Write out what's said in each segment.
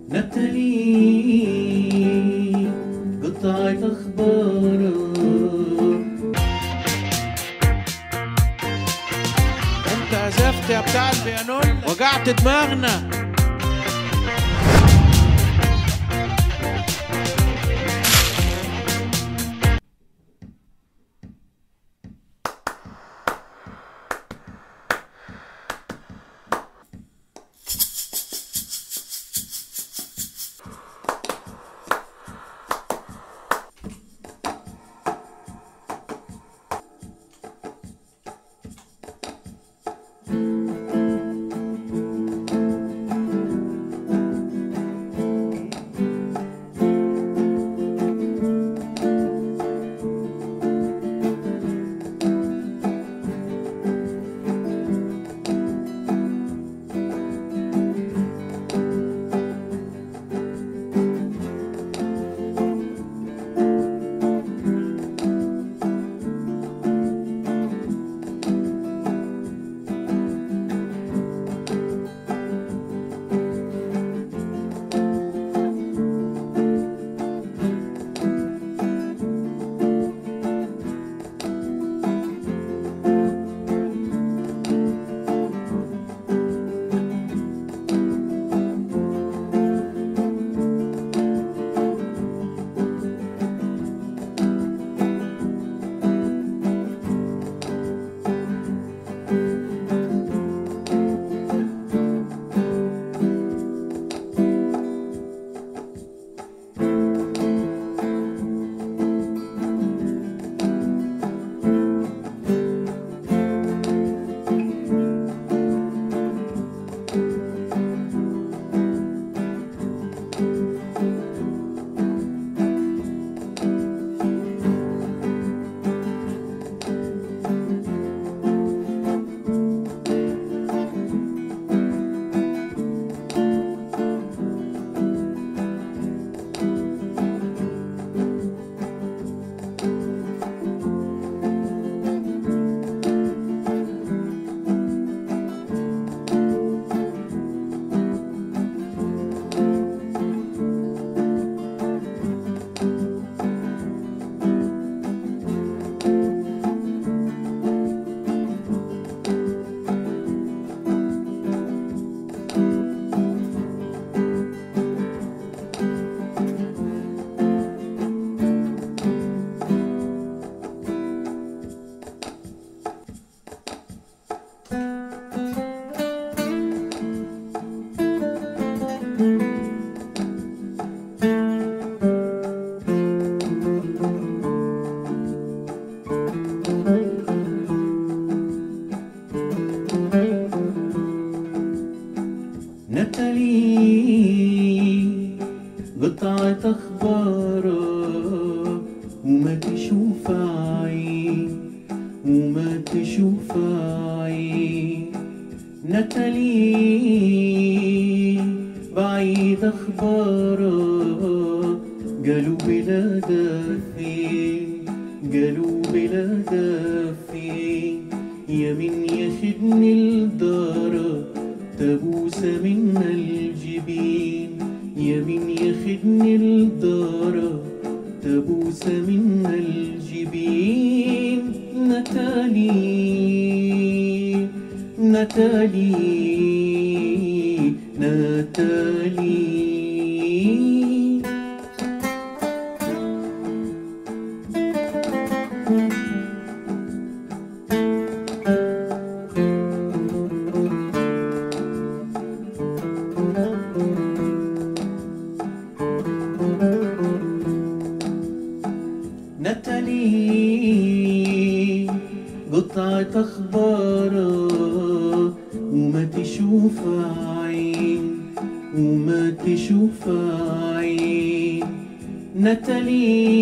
نتالي قطعة أخبار انت عزفت يا بتاع البيانون وجعت دماغنا نتالي قطعة أخبار وما تشوف عين وما تشوف عين نتالي بعيد أخبار قالوا بلادها فين قالوا بلادها فين يا من ياخدني الدار تبوس من الجبين يا من ياخدني الدار تبوس من الجبين نتالي نتالي نتالي نتالي قطعة أخبار وما تشوف عين وما تشوف عين نتالي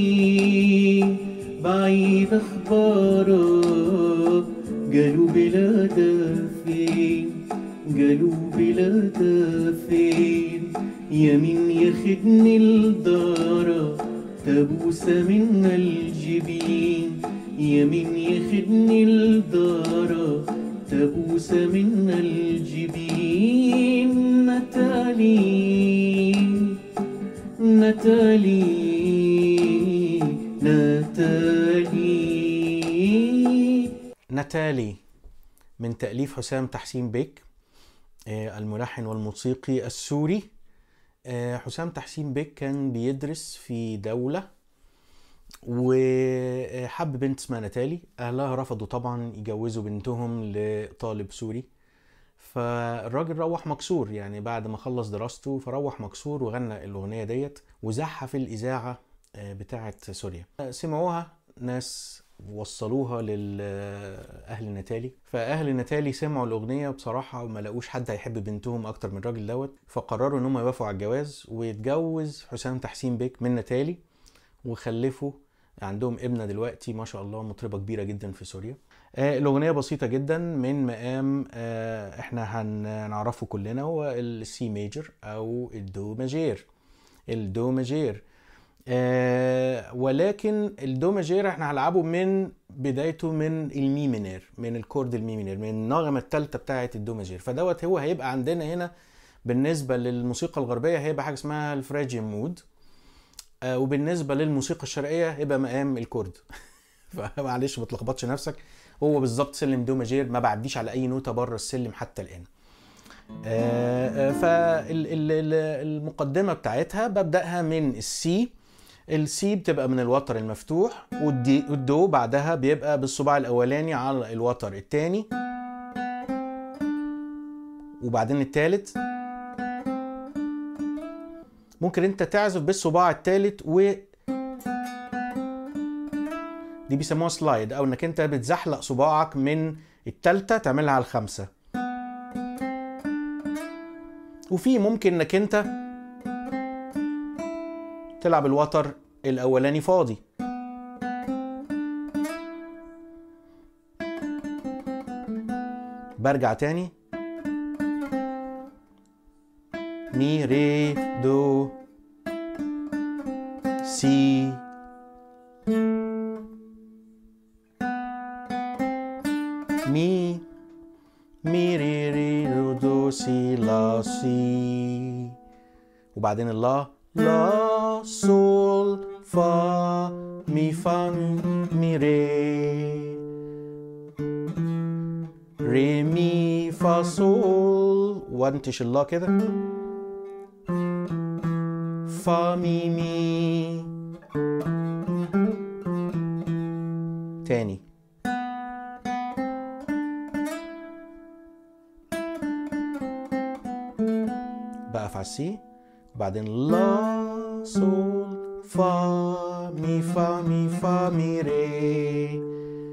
بعيد أخبار قالوا بلادها فين قالوا بلادها فين يا من ياخدني الدار تبوس من الجبين يا من ياخدني الدار تبوس من الجبين نتالي ناتالي ناتالي ناتالي من تأليف حسام تحسين بيك آه، الملحن والموسيقي السوري آه، حسام تحسين بيك كان بيدرس في دولة وحب بنت اسمها ناتالي أهلها رفضوا طبعا يجوزوا بنتهم لطالب سوري فالراجل روح مكسور يعني بعد ما خلص دراسته فروح مكسور وغنى الأغنية ديت وزعها في الإذاعة آه، بتاعة سوريا سمعوها ناس وصلوها لأهل ناتالي فأهل ناتالي سمعوا الأغنية بصراحة وما لقوش حد هيحب بنتهم أكتر من الراجل دوت فقرروا إن هم يوافقوا على الجواز ويتجوز حسام تحسين بيك من ناتالي وخلفوا عندهم ابنة دلوقتي ما شاء الله مطربة كبيرة جدا في سوريا آه، الأغنية بسيطة جدا من مقام آه، احنا هنعرفه كلنا هو السي ميجر أو الدو ماجير الدو ماجير آه، ولكن الدو ماجير احنا هنلعبه من بدايته من المي مينير من الكورد المي مينير من النغمة الثالثة بتاعة الدو ماجير فدوت هو هيبقى عندنا هنا بالنسبة للموسيقى الغربية هيبقى حاجة اسمها الفراجيم مود آه، وبالنسبة للموسيقى الشرقية هيبقى مقام الكورد فمعلش ما تلخبطش نفسك هو بالظبط سلم دو ماجير ما بعديش على اي نوتة بره السلم حتى الان فالمقدمة بتاعتها ببدأها من السي السي بتبقى من الوتر المفتوح والدي والدو بعدها بيبقى بالصباع الاولاني على الوتر الثاني وبعدين الثالث ممكن انت تعزف بالصباع الثالث و دي بيسموها سلايد او انك انت بتزحلق صباعك من التالتة تعملها على الخمسة وفي ممكن انك انت تلعب الوتر الاولاني فاضي برجع تاني مي ري دو سي مي مي ري ري دو دو سي لا سي وبعدين اللا لا سول فا مي فا مي ري ري مي فا سول وانتش اللا كده فا مي مي تاني بقف على السي وبعدين لا سول فا مي فا مي فا مي ري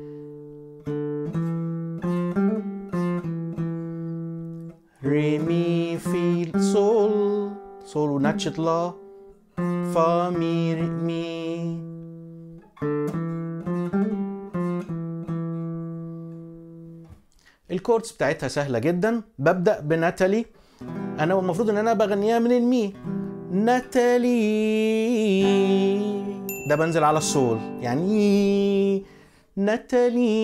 ري مي في سول سول وناتشة لا فا مي ري مي الكوردز بتاعتها سهلة جدا ببدأ بناتالي انا المفروض ان انا بغنيها من المي ناتالي ده بنزل على الصول يعني ناتالي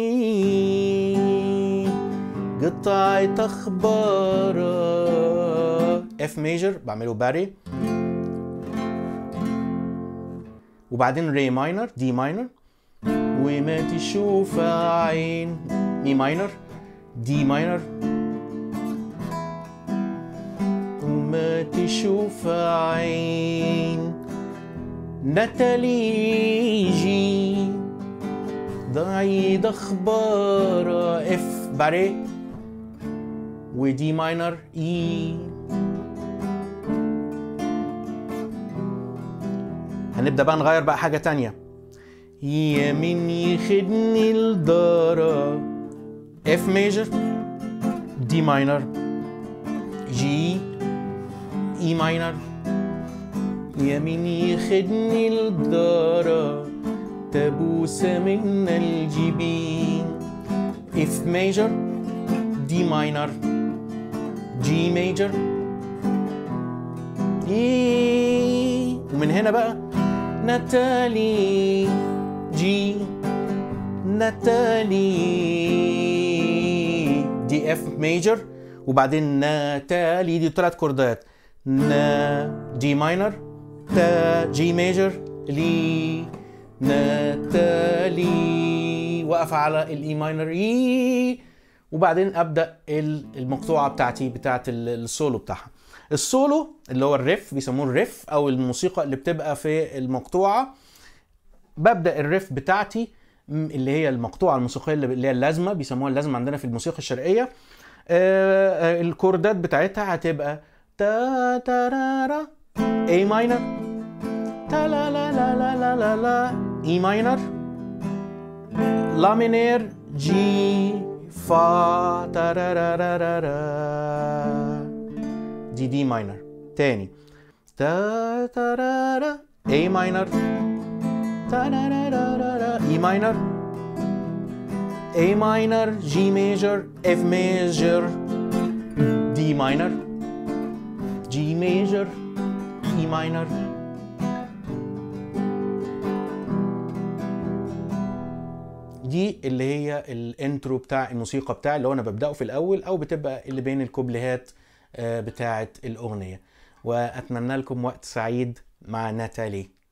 قطعة اخبار اف ميجر بعمله باري وبعدين ري ماينر دي ماينر وما تشوف عين مي ماينر دي ماينر وما تشوف عين ناتالي جي ضعيد اخبار اف باري ودي ماينر اي هنبدا بقى نغير بقى حاجه تانية يا من يخدني الدارة اف ميجر دي ماينر جي اي ماينر يمين يخدني الدارة تبوسة من الجبين اف ميجر دي ماينر جي ميجر اي ومن هنا بقى ناتالي جي ناتالي دي اف ميجر وبعدين ناتالي دي ثلاث كوردات نا دي ماينر تا جي ميجر لي ناتالي واقف على الاي ماينر اي وبعدين ابدا ال- المقطوعه بتاعتي بتاعت ال- السولو بتاعها السولو اللي هو الريف بيسموه الريف او الموسيقى اللي بتبقى في المقطوعه ببدا الريف بتاعتي م- اللي هي المقطوعه الموسيقيه اللي اللي هي اللازمه بيسموها اللازمه عندنا في الموسيقى الشرقيه آه، آه، الكوردات بتاعتها هتبقى تا تا را را اي ماينر تا لا لا لا لا لا لا لا اي ماينر لا مينير جي فا تا را را را را را دي دي ماينر تاني تا تا را را اي ماينر تا را را را را را اي ماينر A minor, G major, F major, D minor, G major, E minor. دي اللي هي الانترو بتاع الموسيقى بتاعي اللي هو انا ببداه في الاول او بتبقى اللي بين الكوبليهات آه، بتاعه الاغنيه واتمنى لكم وقت سعيد مع ناتالي